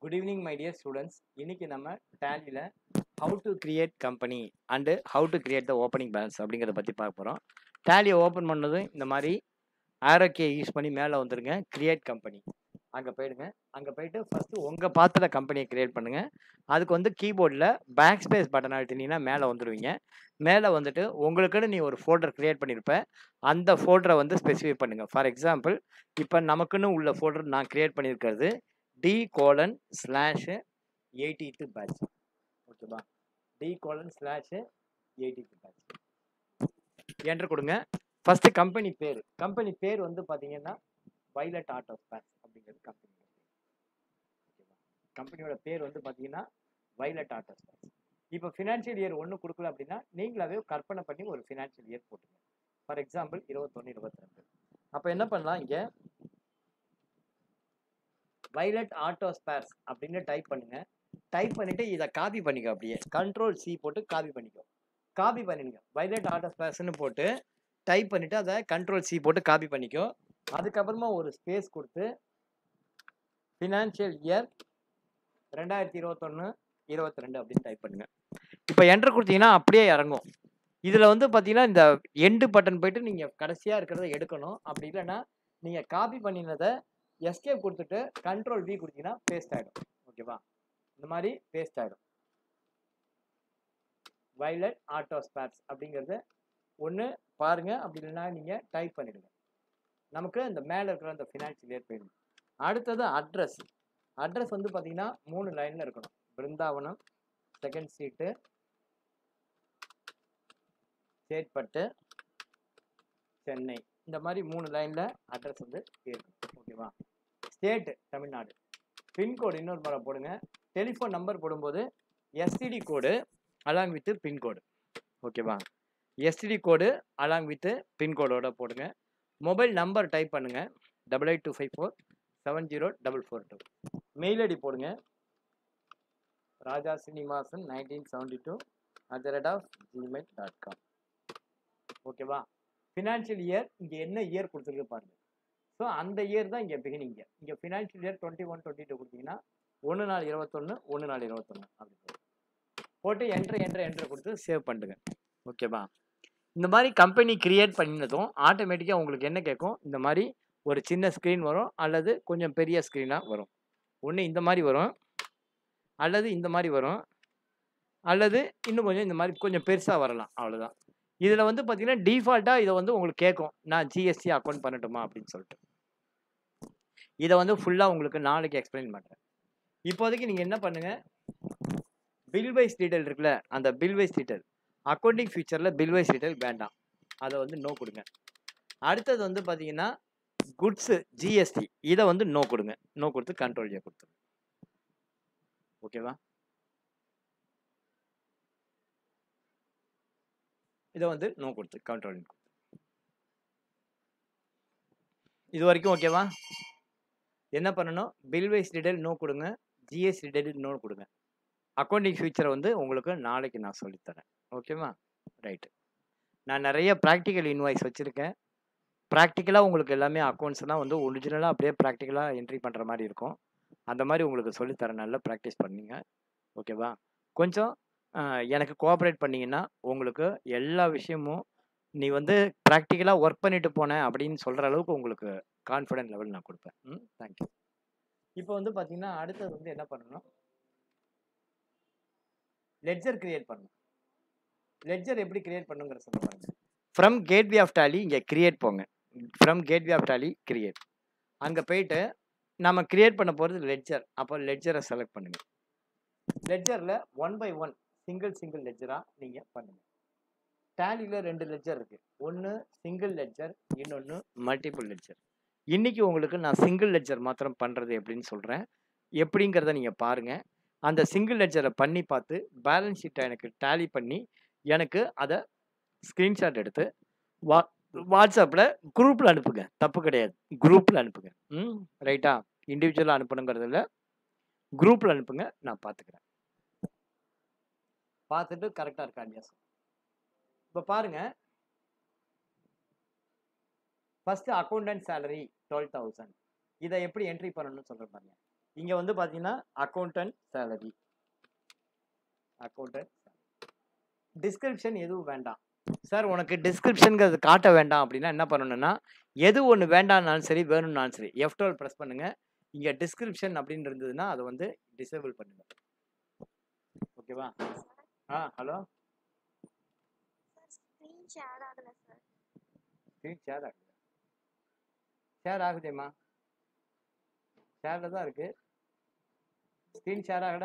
Good evening my dear students இன்னைக்கு நம்ம டேலியில் how to create company and how to create the opening balance அப்படிங்கிறத பற்றி பார்க்க போகிறோம் டேலியை ஓப்பன் பண்ணதும் இந்த மாதிரி ஆரோக்கிய யூஸ் பண்ணி மேலே வந்துருங்க கிரியேட் கம்பெனி அங்கே போயிடுங்க அங்கே போயிட்டு ஃபஸ்ட்டு உங்கள் பாத்திர கம்பெனியை கிரியேட் பண்ணுங்கள் அதுக்கு வந்து கீபோர்டில் பேக் ஸ்பேஸ் பட்டன் அழுத்தினீங்கன்னா மேலே வந்துடுவீங்க மேலே வந்துட்டு உங்களுக்குன்னு நீ ஒரு ஃபோல்டர் கிரியேட் பண்ணியிருப்ப அந்த ஃபோல்டரை வந்து ஸ்பெசிஃபை பண்ணுங்கள் ஃபார் எக்ஸாம்பிள் இப்போ நமக்குன்னு உள்ள ஃபோல்டர் நான் கிரியேட் பண்ணியிருக்கிறது டி கோலன் ஸ்லாஷு எயிட்டித்து பேட்ச் ஓகேவா டி கோலன் ஸ்லாஷு எயிட்டித்து பேட்ச் என்ட்ரு கொடுங்க ஃபஸ்ட்டு கம்பெனி பேர் கம்பெனி பேர் வந்து பார்த்தீங்கன்னா வைலட் ஆர்ட் ஆஃப் பேட்ச் அப்படிங்கிறது கம்பெனி ஓகேவா கம்பெனியோட பேர் வந்து பார்த்தீங்கன்னா வைலட் ஆர்ட் ஆஃப் பேட்ச் இப்போ ஃபினான்ஷியல் இயர் ஒன்று கொடுக்கல அப்படின்னா நீங்களாவே கற்பனை பண்ணி ஒரு ஃபினான்ஷியல் இயர் போட்டுங்க ஃபார் எக்ஸாம்பிள் இருபத்தொன்று இருபத்தி ரெண்டு அப்போ என்ன பண்ணலாம் இங்கே வைலட் ஆட்டோ ஸ்பேர்ஸ் அப்படின்னு டைப் பண்ணுங்க டைப் பண்ணிட்டு இதை காப்பி பண்ணிக்கோ அப்படியே கண்ட்ரோல் சி போட்டு காப்பி பண்ணிக்கோ காப்பி பண்ணிடுங்க வைலட் ஆட்டோ ஸ்பேர்ஸ்னு போட்டு டைப் பண்ணிட்டு அதை கண்ட்ரோல் சி போட்டு காப்பி பண்ணிக்கோ அதுக்கப்புறமா ஒரு ஸ்பேஸ் கொடுத்து ஃபினான்ஷியல் இயர் ரெண்டாயிரத்தி இருபத்தொன்று இருபத்தி ரெண்டு அப்படின்னு டைப் பண்ணுங்க இப்போ என்ட்ரு கொடுத்தீங்கன்னா அப்படியே இறங்கும் இதில் வந்து பார்த்தீங்கன்னா இந்த எண்டு பட்டன் போயிட்டு நீங்கள் கடைசியாக இருக்கிறத எடுக்கணும் அப்படி இல்லைன்னா நீங்கள் காப்பி பண்ணினதை எஸ்கேப் கொடுத்துட்டு கண்ட்ரோல் வி கொடுத்தீங்கன்னா பேஸ்ட் ஆகிடும் ஓகேவா இந்த மாதிரி பேஸ்ட் ஆகிடும் வைலட் ஆட்டோ ஸ்பேர்ஸ் அப்படிங்கிறது ஒன்று பாருங்கள் அப்படி இல்லைன்னா நீங்கள் டைப் பண்ணிடுங்க நமக்கு இந்த மேலே இருக்கிற அந்த ஃபினான்ஷியல் இயர் போயிடும் அடுத்தது அட்ரஸ் அட்ரஸ் வந்து பார்த்தீங்கன்னா மூணு லைனில் இருக்கணும் பிருந்தாவனம் செகண்ட் சீட்டு சேட்பட்டு சென்னை இந்த மாதிரி மூணு லைனில் அட்ரஸ் வந்து இருக்கணும் ஓகேவா ஸ்டேட்டு தமிழ்நாடு பின்கோடு இன்னொரு முறை போடுங்க டெலிஃபோன் நம்பர் போடும்போது STD code along with pin code ஓகேவா எஸ்டிடி கோடு அலாங் வித்து பின்கோடோட போடுங்க மொபைல் நம்பர் டைப் பண்ணுங்க double eight two five four seven zero double four two mail ID போடுங்க Raja Srinivasan nineteen seventy two at the rate of Gmail dot com ஓகேவா financial year இங்கே என்ன year கொடுத்துருக்கு பாருங்க so அந்த இயர் தான் இங்கே பிகினிங் இயர் இங்கே financial year twenty one twenty two கொடுத்தீங்கன்னா ஒன்று நாள் இருபத்தொன்று ஒன்று நாள் இருபத்தொன்று அப்படி போடும். போட்டு என்ட்ரு என்ட்ரு என்ட்ரு கொடுத்து சேவ் பண்ணுங்க ஓகேவா இந்த மாதிரி கம்பெனி கிரியேட் பண்ணினதும் ஆட்டோமேட்டிக்காக உங்களுக்கு என்ன கேட்கும் இந்த மாதிரி ஒரு சின்ன ஸ்க்ரீன் வரும் அல்லது கொஞ்சம் பெரிய ஸ்க்ரீனாக வரும் ஒன்று இந்த மாதிரி வரும் அல்லது இந்த மாதிரி வரும் அல்லது இன்னும் கொஞ்சம் இந்த மாதிரி கொஞ்சம் பெருசாக வரலாம் அவ்வளோதான் இதில் வந்து பார்த்தீங்கன்னா டிஃபால்ட்டாக இதை வந்து உங்களுக்கு கேட்கும் நான் ஜிஎஸ்டி அக்கௌண்ட் பண்ணட்டுமா அப்படின்னு சொல்லிட்டு இதை வந்து ஃபுல்லாக உங்களுக்கு நாளைக்கு எக்ஸ்பிளைன் பண்ணுறேன் இப்போதைக்கு நீங்கள் என்ன பண்ணுங்கள் பில் வைஸ் டீட்டெயில் இருக்குல்ல அந்த பில் வைஸ் டீட்டெயில் அக்கௌண்டிங் ஃபியூச்சரில் பில் வைஸ் டீட்டெயில் வேண்டாம் அதை வந்து நோ கொடுங்க அடுத்தது வந்து பார்த்தீங்கன்னா குட்ஸு ஜிஎஸ்டி இதை வந்து நோ கொடுங்க நோ கொடுத்து கண்ட்ரோல் ஏ கொடுத்துருங்க ஓகேவா இதை வந்து நோ கொடுத்து கண்ட்ரோல் இது வரைக்கும் ஓகேவா என்ன பண்ணணும் பில் வைஸ் டீடைல் நோ கொடுங்க ஜிஎஸ்டி டீடைல் நோ கொடுங்க அக்கௌண்டிங் ஃபியூச்சரை வந்து உங்களுக்கு நாளைக்கு நான் சொல்லித்தரேன் ஓகேவா ரைட்டு நான் நிறைய ப்ராக்டிக்கல் இன்வாய்ஸ் வச்சுருக்கேன் ப்ராக்டிக்கலாக உங்களுக்கு எல்லாமே அக்கௌண்ட்ஸ்லாம் வந்து ஒரிஜினலாக அப்படியே ப்ராக்டிக்கலாக என்ட்ரி பண்ணுற மாதிரி இருக்கும் அந்த மாதிரி உங்களுக்கு சொல்லித்தரேன் நல்லா ப்ராக்டிஸ் பண்ணீங்க ஓகேவா கொஞ்சம் ஆஹ், எனக்கு கோஆப்ரேட் பண்ணீங்கன்னா உங்களுக்கு எல்லா விஷயமும் நீ வந்து ப்ராக்டிக்கலாக ஒர்க் பண்ணிட்டு போனேன் அப்படின்னு சொல்கிற அளவுக்கு உங்களுக்கு கான்ஃபிடென்ட் லெவல் நான் கொடுப்பேன் ம் தேங்க்யூ இப்போ வந்து பார்த்தீங்கன்னா அடுத்தது வந்து என்ன பண்ணணும் லெட்ஜர் கிரியேட் பண்ணணும் லெட்ஜர் எப்படி கிரியேட் பண்ணுங்கிற சொல்ல பாருங்க ஃப்ரம் கேட்வே ஆஃப் டாலி இங்கே கிரியேட் போங்க from gateway of Tally create அங்கே போயிட்டு நம்ம கிரியேட் பண்ண போகிறது லெட்ஜர் அப்போ லெட்ஜரை செலக்ட் பண்ணுங்க லெட்ஜரில் one by one single single லெட்ஜராக நீங்கள் பண்ணுங்க டேலியில் ரெண்டு லெட்ஜர் இருக்குது ஒன்று சிங்கிள் லெட்ஜர் இன்னொன்று மல்டிபிள் லெட்ஜர் இன்றைக்கி உங்களுக்கு நான் சிங்கிள் லெட்ஜர் மாத்திரம் பண்ணுறது எப்படின்னு சொல்கிறேன் எப்படிங்கிறத நீங்கள் பாருங்கள் அந்த சிங்கிள் லெட்ஜரை பண்ணி பார்த்து பேலன்ஸ் ஷீட்டை எனக்கு டேலி பண்ணி எனக்கு அதை ஸ்க்ரீன்ஷாட் எடுத்து வா வாட்ஸ்அப்பில் குரூப்பில் அனுப்புங்க தப்பு கிடையாது குரூப்பில் அனுப்புங்க ம் ரைட்டா இண்டிவிஜுவலாக அனுப்பணுங்கிறது இல்லை குரூப்பில் அனுப்புங்க நான் பார்த்துக்கிறேன் பார்த்துட்டு கரெக்டாக இருக்கா இல்லையா இப்போ பாருங்க first accountant salary twelve thousand இதை எப்படி என்ட்ரி பண்ணணும்னு சொல்கிறேன் பாருங்க இங்க வந்து பாத்தீங்கன்னா அக்கௌண்டன்ட் சேலரி அக்கௌண்டன்ட் டிஸ்கிரிப்ஷன் எதுவும் வேண்டாம் சார் உனக்கு டிஸ்கிரிப்ஷனுங்கிறது காட்ட வேண்டாம் அப்படின்னா என்ன பண்ணணும்னா எது ஒன்று வேண்டாம்னாலும் சரி வேணும்னாலும் சரி எஃப் டுவெல் ப்ரெஸ் பண்ணுங்க இங்க டிஸ்கிரிப்ஷன் அப்படின்னு இருந்ததுன்னா அதை வந்து டிசேபிள் பண்ணுங்க ஓகேவா ஆ ஹலோ சார் ஸ்க்ரீன் ஷேர் ஆகல சார் ஸ்க்ரீன் ஷேர் ஆகுது ஷேர் ஆகுதேம்மா ஷேரில் தான் இருக்கு ஸ்க்ரீன் ஷேர் ஆகல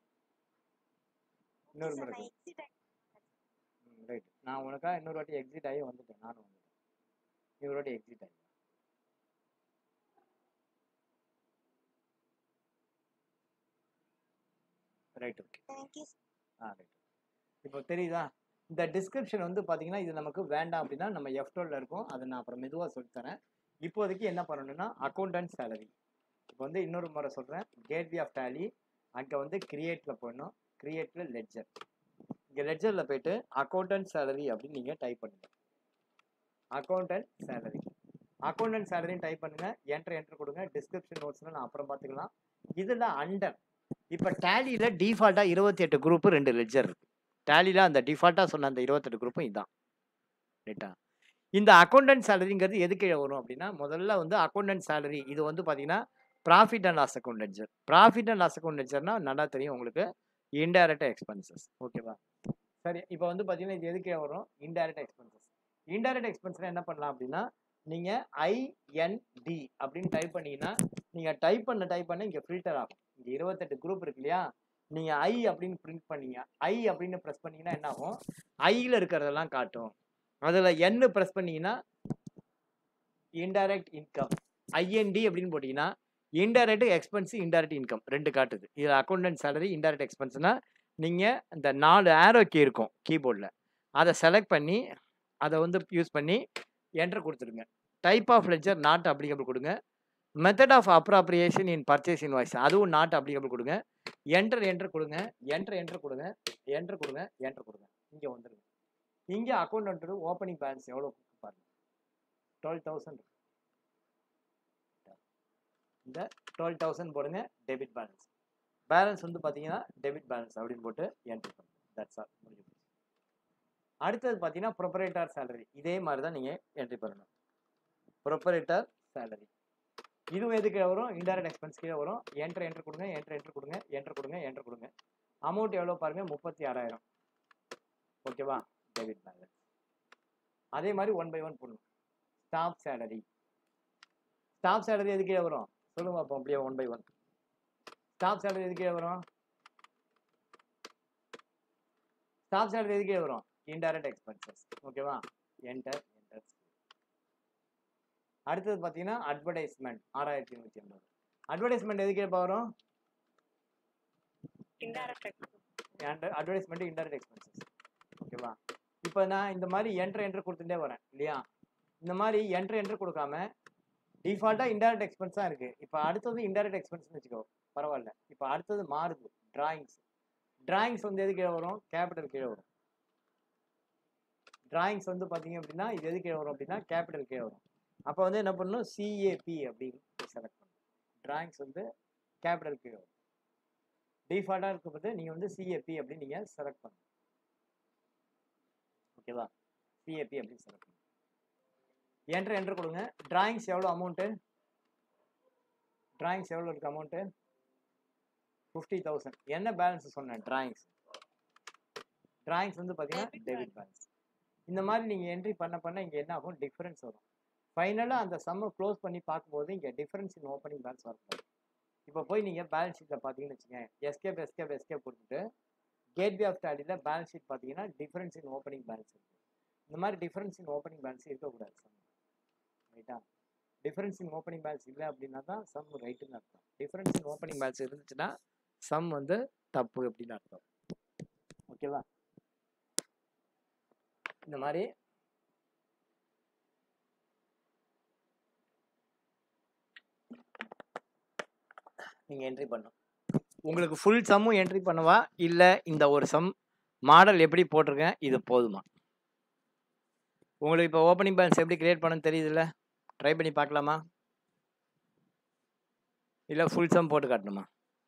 இன்னொரு சார் முறை நான் எக்ஸிட் ரைட் நான் உனக்கா இன்னொரு வாட்டி எக்ஸிட் ஆகி வந்துட்டேன் நானும் வந்துட்டேன் இன்னொரு வாட்டி எக்ஸிட் ஆகி ரைட் ஓகே தேங்க்யூ ஆ ரைட் இப்போ தெரியுதா இந்த டிஸ்கிரிப்ஷன் வந்து பார்த்தீங்கன்னா இது நமக்கு வேண்டாம் அப்படின்னா நம்ம எஃப் டுவெல்ல இருக்கும் அதை நான் அப்புறம் மெதுவாக சொல்லித்தரேன் இப்போதைக்கு என்ன பண்ணணும்னா அக்கௌண்டன்ட் சேலரி இப்போ வந்து இன்னொரு முறை சொல்கிறேன் கேட்வே ஆஃப் டேலி அங்கே வந்து கிரியேட்டில் போடணும் கிரியேட்டில் லெட்ஜர் இங்கே லெட்ஜரில் போயிட்டு அக்கௌண்டன்ட் சேலரி அப்படின்னு நீங்கள் டைப் பண்ணுங்கள் அக்கௌண்டன்ட் சேலரி அக்கௌண்டன்ட் சேலரின்னு டைப் பண்ணுங்கள் என்ட்ரு என்ட்ரு கொடுங்க டிஸ்கிரிப்ஷன் நோட்ஸ்லாம் நான் அப்புறம் பார்த்துக்கலாம் இதில் அண்டர் இப்போ டேலியில் டிஃபால்ட்டாக இருபத்தி எட்டு குரூப்பு ரெண்டு லெட்ஜர் இருக்கு டேலியில் அந்த டிஃபால்ட்டாக சொன்ன அந்த இருபத்தெட்டு குரூப்பும் இதுதான் ரைட்டா இந்த அக்கௌண்டன்ட் சேலரிங்கிறது எது கீழே வரும் அப்படின்னா முதல்ல வந்து அக்கௌண்டன்ட் சேலரி இது வந்து பார்த்தீங்கன்னா profit and loss account ledger profit and loss account லெட்ஜர்னா நல்லா தெரியும் உங்களுக்கு இன்டைரக்ட் எக்ஸ்பென்சஸ் ஓகேவா சரி இப்போ வந்து பார்த்தீங்கன்னா இது எது கீழே வரும் இன்டைரக்ட் எக்ஸ்பென்சஸ் இன்டைரக்ட் எக்ஸ்பென்ஸில் என்ன பண்ணலாம் அப்படின்னா நீங்கள் ஐஎன்டி அப்படின்னு டைப் பண்ணீங்கன்னா நீங்கள் டைப் பண்ண டைப் பண்ண இங்கே ஃபில்டர் ஆகும் இங்கே இருபத்தெட்டு குரூப் இருக்கு இல்லையா நீங்கள் ஐ அப்படின்னு பிரிண்ட் பண்ணீங்க ஐ அப்படின்னு ப்ரெஸ் பண்ணீங்கன்னா என்ன ஆகும் ஐயில் இருக்கிறதெல்லாம் காட்டும் அதில் என்னு ப்ரெஸ் பண்ணீங்கன்னா இன்டைரக்ட் இன்கம் ஐஎன்டி அப்படின்னு போட்டிங்கன்னா இன்டைரக்ட் எக்ஸ்பென்ஸ் இன்டைரக்ட் இன்கம் ரெண்டு காட்டுது இது அக்கௌண்டன்ட் சேலரி இன்டைரக்ட் எக்ஸ்பென்ஸ்னா நீங்கள் இந்த நாலு ஆரோ கீ இருக்கும் கீபோர்டில் அதை செலக்ட் பண்ணி அதை வந்து யூஸ் பண்ணி என்ட்ரு கொடுத்துருங்க type of ledger not applicable கொடுங்க method of appropriation in purchase invoice அதுவும் நாட் அப்ளிகபிள் கொடுங்க என்டர் என்டர் கொடுங்க என்டர் என்டர் கொடுங்க என்டர் கொடுங்க என்டர் கொடுங்க இங்கே வந்துருங்க இங்கே அக்கௌண்ட் ஓப்பனிங் பேலன்ஸ் எவ்வளோ பாருங்க டுவெல் தௌசண்ட் இந்த டுவெல் தௌசண்ட் போடுங்க டெபிட் பேலன்ஸ் பேலன்ஸ் வந்து பார்த்தீங்கன்னா டெபிட் பேலன்ஸ் அப்படின்னு போட்டு என்ட்ரு பண்ணுங்க தட்ஸ் ஆல் முடிஞ்சு போச்சு. அடுத்தது பார்த்தீங்கன்னா ப்ரொப்பரேட்டர் சேலரி இதே மாதிரி தான் நீங்கள் என்ட்ரி பண்ணணும் ப்ரொப்பரேட்டர் சேலரி இதுவும் எது கீழே வரும் இன்டைரக்ட் எக்ஸ்பென்ஸ் கீழே வரும் என்ட்ரு என்ட்ரு கொடுங்க என்ட்ரு என்ட்ரு கொடுங்க என்ட்ரு கொடுங்க என்ட்ரு கொடுங்க அமௌண்ட் எவ்வளோ பாருங்க முப்பத்தி ஆறாயிரம் ஓகேவா டெபிட் பேலன்ஸ் அதே மாதிரி ஒன் பை ஒன் போடணும் ஸ்டாஃப் சேலரி ஸ்டாஃப் சேலரி எது கீழே வரும் சொல்லுங்க பார்ப்போம் அப்படியே one by one staff salary எது கீழே வரும் ஸ்டாஃப் சேலரி எது கீழே வரும் இன்டைரக்ட் எக்ஸ்பென்சஸ் ஓகேவா என்டர் என்டர் அடுத்தது பார்த்தீங்கன்னா அட்வர்டைஸ்மெண்ட் ஆறாயிரத்தி நூற்றி ஐம்பது அட்வர்டைஸ்மெண்ட் எது கீழே வரும் அட்வர்டைஸ்மெண்ட் இன்டைரக்ட் எக்ஸ்பென்சஸ் ஓகேவா இப்போ நான் இந்த மாதிரி என்ட்ரு என்ட்ரு கொடுத்துட்டே வரேன் இல்லையா இந்த மாதிரி என்ட்ரு என்ட்ரு கொடுக்காம டிஃபால்ட்டாக இன்டைரக்ட் எக்ஸ்பென்ஸ் தான் இருக்குது இப்போ அடுத்தது இன்டைரக்ட் எக்ஸ்பென்ஸ்னு வச்சுக்கோ பரவாயில்ல இப்போ அடுத்தது மாறுது டிராயிங்ஸ் டிராயிங்ஸ் வந்து எது கீழே வரும் கேபிட்டல் கீழே வரும் டிராயிங்ஸ் வந்து பார்த்தீங்க அப்படின்னா இது எது கீழே வரும் அப்படின்னா கேபிட்டல் கீழே வரும் அப்போ வந்து என்ன பண்ணணும் சிஏபி அப்படின்னு செலக்ட் பண்ணணும் டிராயிங்ஸ் வந்து கேபிட்டல் கீழே வரும் டிஃபால்ட்டாக இருக்கும்போது நீங்கள் வந்து சிஏபி அப்படின்னு நீங்கள் செலக்ட் பண்ணணும் ஓகேவா சிஏபி அப்படின்னு செலக்ட் பண்ணணும் என்ட்ரு என்ட்ரு கொடுங்க டிராயிங்ஸ் எவ்வளோ அமௌண்ட்டு டிராயிங்ஸ் எவ்வளோ இருக்குது அமௌண்ட்டு ஃபிஃப்டி தௌசண்ட் என்ன பேலன்ஸ் சொன்னேன் டிராயிங்ஸ் டிராயிங்ஸ் வந்து பார்த்தீங்கன்னா Debit டெபிட் பேலன்ஸ் இந்த மாதிரி நீங்கள் என்ட்ரி பண்ண பண்ண இங்கே என்ன ஆகும் டிஃபரன்ஸ் வரும் ஃபைனலாக அந்த சம்மை க்ளோஸ் பண்ணி பார்க்கும்போது இங்கே டிஃபரன்ஸ் இன் ஓப்பனிங் பேலன்ஸ் வரும் இப்போ போய் நீங்கள் பேலன்ஸ் ஷீட்டில் பார்த்தீங்கன்னு வச்சுக்கோங்க எஸ்கேப் எஸ்கேப் எஸ்கேப் கொடுத்துட்டு கேட்வே ஆஃப் ஸ்டாடியில் பேலன்ஸ் ஷீட் பார்த்தீங்கன்னா டிஃபரன்ஸ் இன் ஓப்பனிங் பேலன்ஸ் இருக்குது இந்த மாதிரி டிஃபரன்ஸ் இன் ஓப்பனிங் பேலன்ஸ் இருக்கக்கூடாது சம் ரைட்டா டிஃபரன்ஸ் இன் ஓப்பனிங் பேலன்ஸ் இல்லை அப்படின்னா தான் சம் ரைட்டுன்னு அர்த்தம் டிஃபரன்ஸ் இன் ஓப்பனிங் பேலன்ஸ் இருந்துச்சுன்னா சம் வந்து தப்பு அப்படின்னு அர்த்தம் ஓகேவா இந்த மாதிரி நீங்கள் என்ட்ரி பண்ணும் உங்களுக்கு ஃபுல் சம்மும் என்ட்ரி பண்ணவா இல்லை இந்த ஒரு சம் மாடல் எப்படி போட்டிருக்கேன் இது போதுமா உங்களுக்கு இப்போ ஓப்பனிங் பேலன்ஸ் எப்படி கிரியேட் பண்ண தெரியுதுல்ல ட்ரை பண்ணி பார்க்கலாமா இல்லை ஃபுல் சம் போட்டு காட்டணுமா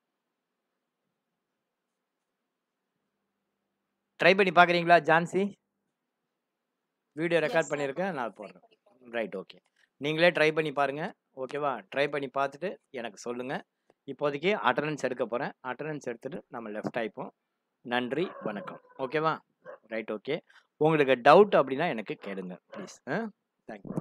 ட்ரை பண்ணி பார்க்குறீங்களா ஜான்சி வீடியோ ரெக்கார்ட் sir. பண்ணியிருக்கேன் நான் போடுறேன் ரைட் ஓகே நீங்களே ட்ரை பண்ணி பாருங்கள் ஓகேவா ட்ரை பண்ணி பார்த்துட்டு எனக்கு சொல்லுங்கள் இப்போதைக்கு அட்டண்டன்ஸ் எடுக்க போகிறேன் அட்டண்டன்ஸ் எடுத்துகிட்டு நம்ம லெஃப்ட் ஆயிப்போம் நன்றி வணக்கம் ஓகேவா ரைட் ஓகே உங்களுக்கு டவுட் அப்படின்னா எனக்கு கேளுங்க ப்ளீஸ் ஆ தேங்க்யூ